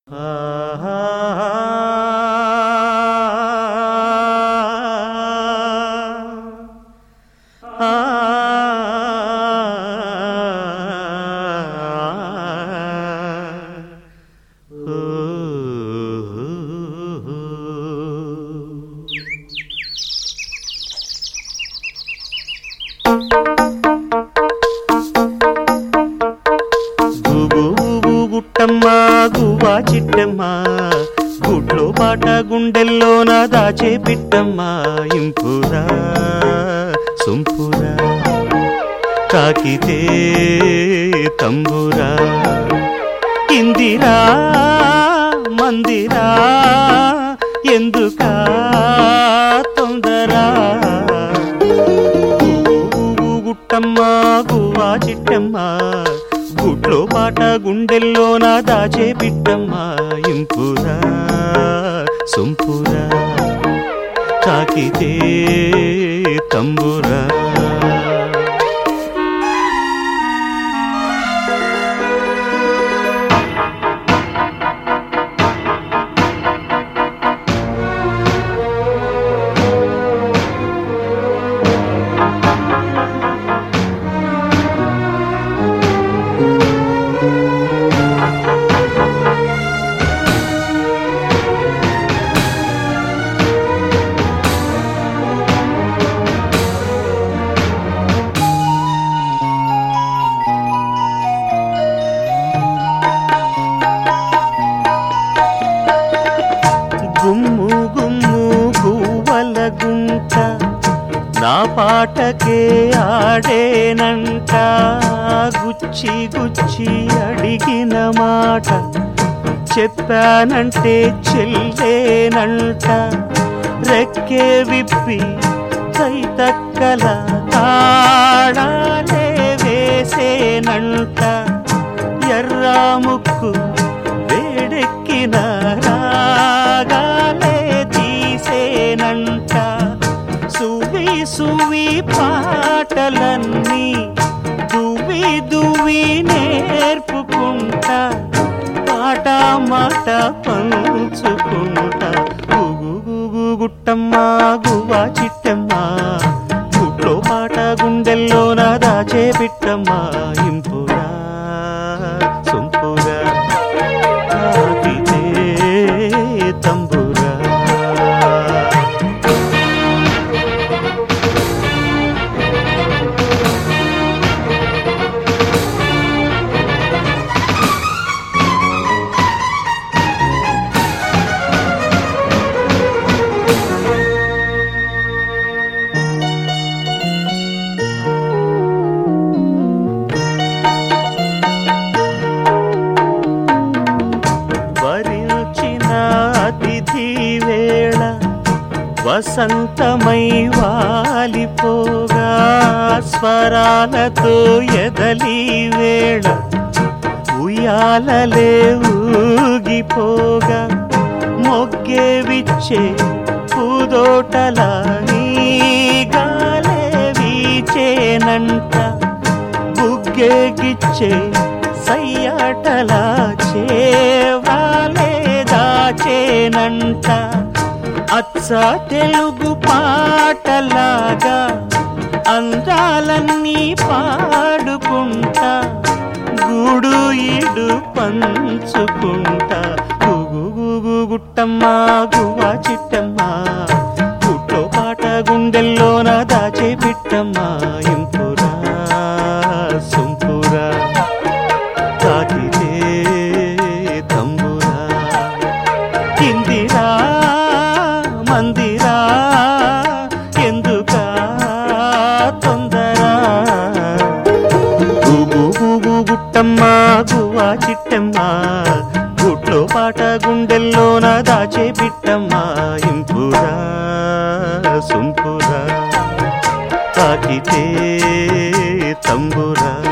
గుట్టమ్మ గువ్వా చిట్టమ్మ గుట్లో పాట గుండెల్లోన దాచే పిట్టమ్మ ఇంపురా సొంపురా కాకితే తంబురా ఇందిరా మందిరా ఎందుకా తొందరా ఊ గుట్టమ్మ గువ్వా చిట్టమ్మ గుట్లో పాట గుండెల్లోన దాచే పిట్టమ్మ ఇంపురా సొంపురా కాకితే తంబురా గుమ్ము గుమ్ము గువ్వల గుంట నా పాటకే ఆడేనంట గుచ్చి గుచ్చి అడిగిన మాట చెప్పానంటే చెల్లేనంట రెక్కే విప్పి తైతక్కల తాడాలే వేసేనంట ఎర్రా ముక్కు వేడెక్కిన రాగాలే తీసేనంట సువి సువి పాటలన్నీ దువి దువి నేర్పుకుంటా పాట మాట పంచుకుంటా గుగు గుగు గుట్టమ్మ గువ్వా చిట్టమ్మ గుట్లో పాట గుండెల్లోన దాచే పిట్టమ్మ ఇంపురా సొంపురా తాకితే తంబురా వరించిన అతిథి వేళ వసంతమై వాలిపోగా స్వరాలతో ఎదలి వేళ ఉయ్యాలలే ఊగిపోగా మొగ్గే విచ్చే పూదోటల గాలే వీచేనంట బుగ్గేగిచ్చే సయ్యాటలా చేవాలే దాచేనంట అచ్చ తెలుగు పాటలాగా అందాలన్నీ పాడుకుంటా గూడు ఈడు పంచుకుంటా గుగు గుగు గుట్టమ్మ గువ్వా చిట్టమ్మ గుట్లో పాట గుండెల్లోన దాచే పిట్టమ్మ ఇంపురా సొంపురా తాకితే తంబురా ఇందిరా మందిరా ఎందుకా తొందరా గుగు గుగు గుట్టమ్మ గువ్వా చిట్టమ్మ గుట్లో పాట గుండెల్లోన దాచే పిట్టమ్మ ఇంపురా సొంపురా తాకితే తంబురా